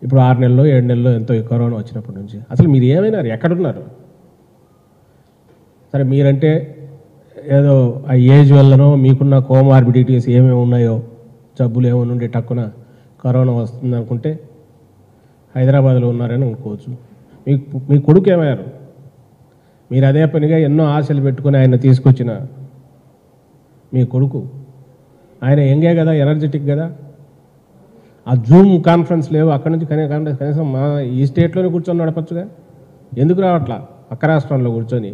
ఇప్పుడు ఆరు నెలలు ఏడు నెలలు ఎంతో ఈ కరోనా వచ్చినప్పటి నుంచి అసలు మీరు ఏమైనారు ఎక్కడున్నారు సరే మీరంటే ఏదో ఆ ఏజ్ వల్లనో మీకున్న కోమార్బిడిటీస్ ఏమేమి ఉన్నాయో జబ్బులు ఏమైనా ఉండి టక్కున కరోనా వస్తుంది అనుకుంటే హైదరాబాద్లో ఉన్నారని అనుకోవచ్చు మీ మీ కొడుకు ఏమయ్యారు మీరు అదే పనిగా ఎన్నో ఆశలు పెట్టుకుని ఆయన తీసుకొచ్చిన మీ కొడుకు ఆయన యంగే కదా ఎనర్జెటిక్ కదా ఆ జూమ్ కాన్ఫరెన్స్ లేవు అక్కడి నుంచి కనీ కనీ- కనీసం మా ఈ స్టేట్లోనే కూర్చొని నడపచ్చుగా ఎందుకు రావట్లా పక్క రాష్ట్రంలో కూర్చొని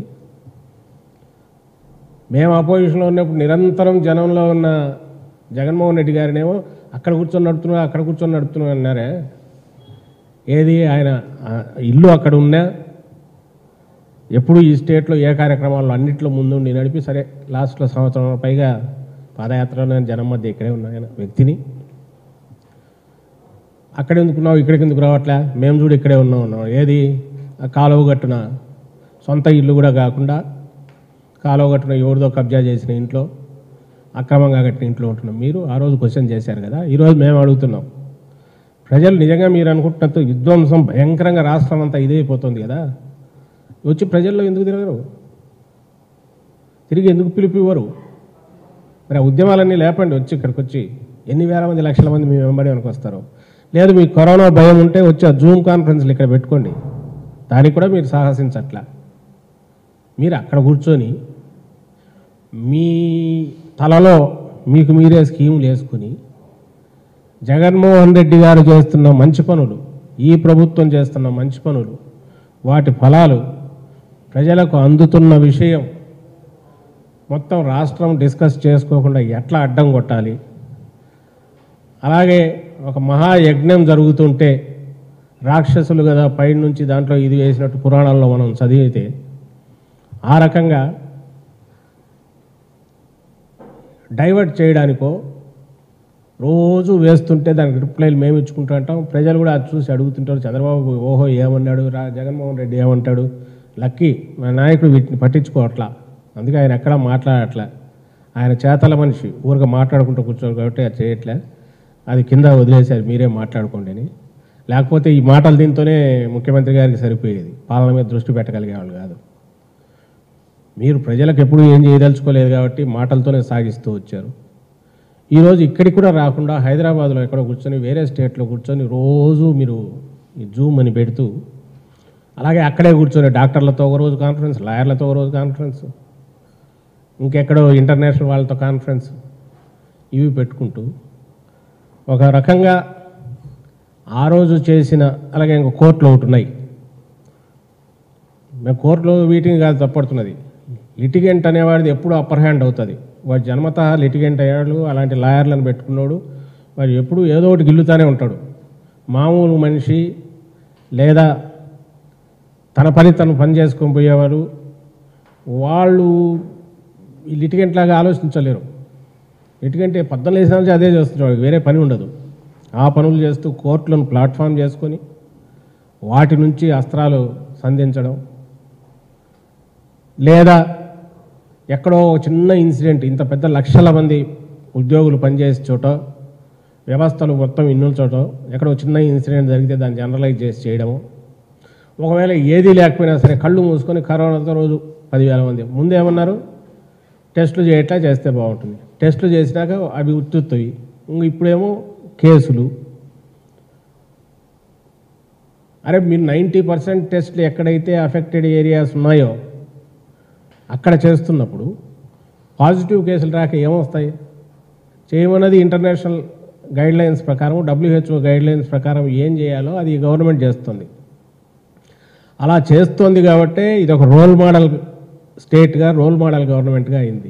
మేము అపోజిషన్లో ఉన్నప్పుడు నిరంతరం జనంలో ఉన్న జగన్మోహన్ రెడ్డి గారినేమో అక్కడ కూర్చొని నడుపుతున్నా అక్కడ కూర్చొని నడుపుతున్నా అన్నారే ఏది ఆయన ఆ, ఇల్లు అక్కడ ఉన్నా ఎప్పుడు ఈ స్టేట్లో ఏ కార్యక్రమాల్లో అన్నింటిలో ముందుండి నడిపి సరే లాస్ట్లో సంవత్సరం పైగా పాదయాత్రలో జనం మధ్య ఇక్కడే ఉన్న ఆయన వ్యక్తిని అక్కడ ఎందుకున్నావు ఇక్కడికి ఎందుకు రావట్లే మేము చూడు ఇక్కడే ఉన్నాం ఉన్నాం ఏది ఆ కాలువ గట్టున సొంత ఇల్లు కూడా కాకుండా కాలువ గట్టున ఎవరిదో కబ్జా చేసిన ఇంట్లో అక్రమంగా కట్టిన ఇంట్లో ఉంటున్నాం మీరు ఆ రోజు క్వశ్చన్ చేశారు కదా ఈరోజు మేము అడుగుతున్నాం ప్రజలు నిజంగా మీరు అనుకుంటున్నట్టు విధ్వంసం భయంకరంగా రాష్ట్రం అంతా ఇదైపోతుంది కదా వచ్చి ప్రజల్లో ఎందుకు తిరగరు తిరిగి ఎందుకు పిలుపు ఇవ్వరు మరి ఆ ఉద్యమాలన్నీ లేపండి వచ్చి ఇక్కడికి వచ్చి ఎన్ని వేల మంది లక్షల మంది మీ వెంబడి వెనక వస్తారు లేదు మీకు కరోనా భయం ఉంటే వచ్చి ఆ జూమ్ కాన్ఫరెన్స్లు ఇక్కడ పెట్టుకోండి దానికి కూడా మీరు సాహసించట్లా మీరు అక్కడ కూర్చొని మీ తలలో మీకు మీరే స్కీములు వేసుకుని జగన్మోహన్ రెడ్డి గారు చేస్తున్న మంచి పనులు ఈ ప్రభుత్వం చేస్తున్న మంచి పనులు వాటి ఫలాలు ప్రజలకు అందుతున్న విషయం మొత్తం రాష్ట్రం డిస్కస్ చేసుకోకుండా ఎట్లా అడ్డం కొట్టాలి అలాగే ఒక మహాయజ్ఞం జరుగుతుంటే రాక్షసులు కదా పై నుంచి దాంట్లో ఇది వేసినట్టు పురాణాల్లో మనం చదివితే ఆ రకంగా డైవర్ట్ చేయడానికో రోజు వేస్తుంటే దానికి రిప్లైలు మేము ఇచ్చుకుంటూ అంటాం ప్రజలు కూడా అది చూసి అడుగుతుంటారు చంద్రబాబు ఓహో ఏమన్నాడు రా జగన్మోహన్ రెడ్డి ఏమంటాడు లక్కీ మా నాయకుడు వీటిని పట్టించుకోవట్లా అందుకే ఆయన ఎక్కడా మాట్లాడట్లే ఆయన చేతల మనిషి ఊరిగా మాట్లాడుకుంటూ కూర్చోరు కాబట్టి అది చేయట్లే అది కింద వదిలేశారు మీరే మాట్లాడుకోండి అని లేకపోతే ఈ మాటలు దీంతోనే ముఖ్యమంత్రి గారికి సరిపోయేది పాలన మీద దృష్టి పెట్టగలిగేవాళ్ళు కాదు మీరు ప్రజలకు ఎప్పుడూ ఏం చేయదలుచుకోలేదు కాబట్టి మాటలతోనే సాగిస్తూ వచ్చారు ఈరోజు ఇక్కడికి కూడా రాకుండా హైదరాబాద్లో ఎక్కడో కూర్చొని వేరే స్టేట్లో కూర్చొని రోజు మీరు ఈ జూమ్ అని పెడుతూ అలాగే అక్కడే కూర్చొని డాక్టర్లతో ఒక రోజు కాన్ఫరెన్స్ లాయర్లతో ఒక రోజు కాన్ఫరెన్స్ ఇంకెక్కడో ఇంటర్నేషనల్ వాళ్ళతో కాన్ఫరెన్స్ ఇవి పెట్టుకుంటూ ఒక రకంగా ఆ రోజు చేసిన అలాగే ఇంకో కోర్టులో ఒకటి ఉన్నాయి మేము కోర్టులో వీటిని కాదు తప్పడుతున్నది లిటిగెంట్ అనేవాడిది ఎప్పుడు అప్పర్ హ్యాండ్ అవుతుంది వాడు జన్మత లిటిగెంట్ అయ్యాడు అలాంటి లాయర్లను పెట్టుకున్నాడు వాడు ఎప్పుడు ఏదో ఒకటి గిల్లుతానే ఉంటాడు మామూలు మనిషి లేదా తన పని తను పని చేసుకొని పోయేవారు వాళ్ళు ఈ లిటిగెంట్ లాగా ఆలోచించలేరు లిటిగెంట్ పద్దలు వేసిన నుంచి అదే చేస్తున్నాడు వేరే పని ఉండదు ఆ పనులు చేస్తూ కోర్టులను ప్లాట్ఫామ్ చేసుకొని వాటి నుంచి అస్త్రాలు సంధించడం లేదా ఎక్కడో ఒక చిన్న ఇన్సిడెంట్ ఇంత పెద్ద లక్షల మంది ఉద్యోగులు పనిచేసే చోట వ్యవస్థలు మొత్తం ఇన్నుల చోట ఎక్కడో చిన్న ఇన్సిడెంట్ జరిగితే దాన్ని జనరలైజ్ చేసి చేయడము ఒకవేళ ఏదీ లేకపోయినా సరే కళ్ళు మూసుకొని కరోనాతో రోజు పదివేల మంది ముందేమన్నారు టెస్టులు చేయట్లా చేస్తే బాగుంటుంది టెస్టులు చేసినాక అవి ఉత్తుత్తవి ఇంక ఇప్పుడేమో కేసులు అరే మీరు నైంటీ పర్సెంట్ టెస్ట్లు ఎక్కడైతే అఫెక్టెడ్ ఏరియాస్ ఉన్నాయో అక్కడ చేస్తున్నప్పుడు పాజిటివ్ కేసులు రాక ఏమొస్తాయి చేయమన్నది ఇంటర్నేషనల్ గైడ్ లైన్స్ ప్రకారం డబ్ల్యూహెచ్ఓ గైడ్ లైన్స్ ప్రకారం ఏం చేయాలో అది గవర్నమెంట్ చేస్తుంది అలా చేస్తోంది కాబట్టే ఇది ఒక రోల్ మోడల్ స్టేట్గా రోల్ మోడల్ గవర్నమెంట్గా అయింది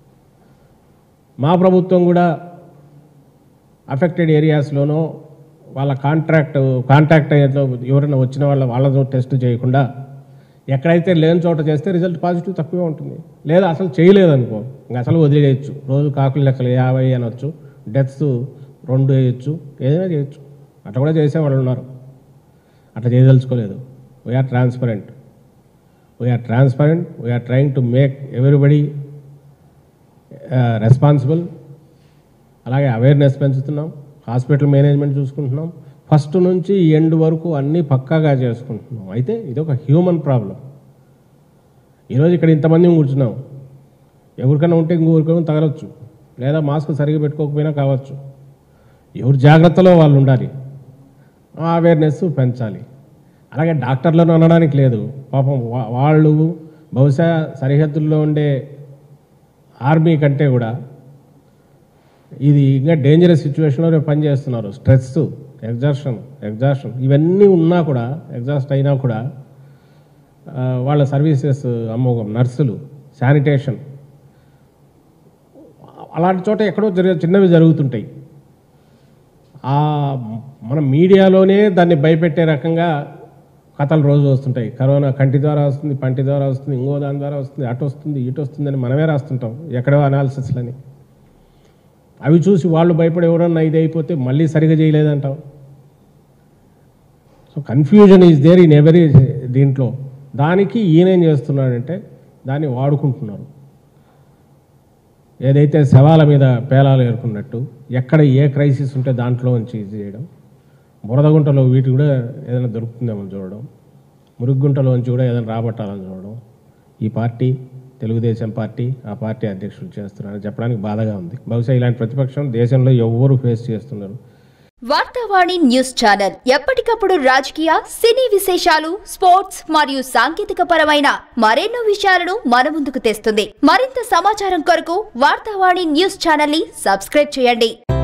మా ప్రభుత్వం కూడా అఫెక్టెడ్ ఏరియాస్లోనో వాళ్ళ కాంట్రాక్ట్ కాంటాక్ట్ అయ్యేదో ఎవరైనా వచ్చిన వాళ్ళ వాళ్ళతో టెస్ట్ చేయకుండా ఎక్కడైతే లేని చోట చేస్తే రిజల్ట్ పాజిటివ్ తక్కువే ఉంటుంది లేదా అసలు చేయలేదనుకో ఇంకా అసలు వదిలేయచ్చు రోజు కాకులు లెక్కలు యాభై అనొచ్చు డెత్స్ రెండు వేయచ్చు ఏదైనా చేయొచ్చు అట్లా కూడా చేసే వాళ్ళు ఉన్నారు అట్లా చేయదలుచుకోలేదు we're transparent we're transparent we're trying to make everybody responsible అలాగే అవేర్నెస్ పెంచుతున్నాం హాస్పిటల్ మేనేజ్మెంట్ చూసుకుంటున్నాం ఫస్ట్ నుంచి ఎండ్ వరకు అన్నీ పక్కాగా చేసుకుంటున్నాం అయితే ఇది ఒక హ్యూమన్ ప్రాబ్లం ఈరోజు ఇక్కడ ఇంతమంది కూర్చున్నాం ఎవరికైనా ఉంటే ఇంకొకరికైనా తగలొచ్చు లేదా మాస్క్ సరిగా పెట్టుకోకపోయినా కావచ్చు ఎవరి జాగ్రత్తలో వాళ్ళు ఉండాలి ఆ అవేర్నెస్ పెంచాలి అలాగే డాక్టర్లను అనడానికి లేదు పాపం వా- వాళ్ళు బహుశా సరిహద్దుల్లో ఉండే ఆర్మీ కంటే కూడా ఇది ఇంకా డేంజరస్ సిచ్యువేషన్లో రేపు పనిచేస్తున్నారు స్ట్రెస్ ఎగ్జాషన్ ఎగ్జాషన్ ఇవన్నీ ఉన్నా కూడా ఎగ్జాస్ట్ అయినా కూడా ఆ, వాళ్ళ సర్వీసెస్ అమ్మోగం నర్సులు శానిటేషన్ అలాంటి చోట ఎక్కడో జరిగే చిన్నవి జరుగుతుంటాయి ఆ మన మీడియాలోనే దాన్ని భయపెట్టే రకంగా కథలు రోజు వస్తుంటాయి కరోనా కంటి ద్వారా వస్తుంది పంటి ద్వారా వస్తుంది ఇంకో దాని ద్వారా వస్తుంది అటు వస్తుంది ఇటు వస్తుంది అని మనమే రాస్తుంటాం ఎక్కడో అనాలిసిస్లని అవి చూసి వాళ్ళు భయపడి ఎవరన్నా ఇది అయిపోతే మళ్ళీ సరిగా చేయలేదంటాం so confusion is there in every దీంట్లో దానికి ఈయనేం చేస్తున్నాడంటే దాన్ని వాడుకుంటున్నారు ఏదైతే శవాల మీద పేలాలు ఏరుకున్నట్టు ఎక్కడ ఏ క్రైసిస్ ఉంటే దాంట్లో నుంచి ఇది చేయడం బురదగుంటలో వీటి కూడా ఏదైనా దొరుకుతుందేమో చూడడం మురుగుంటలోంచి కూడా ఏదైనా రాబట్టాలని చూడడం ఈ పార్టీ తెలుగుదేశం పార్టీ ఆ పార్టీ అధ్యక్షులు చేస్తున్నారని చెప్పడానికి బాధగా ఉంది బహుశా ఇలాంటి ప్రతిపక్షం దేశంలో ఎవ్వరూ ఫేస్ చేస్తున్నారు వార్తావాణి న్యూస్ ఛానల్ ఎప్పటికప్పుడు రాజకీయ సినీ విశేషాలు స్పోర్ట్స్ మరియు సాంకేతిక పరమైన మరెన్నో విషయాలను మన ముందుకు తెస్తుంది మరింత సమాచారం కొరకు వార్తావాణి న్యూస్ ఛానల్ ని సబ్స్క్రైబ్ చేయండి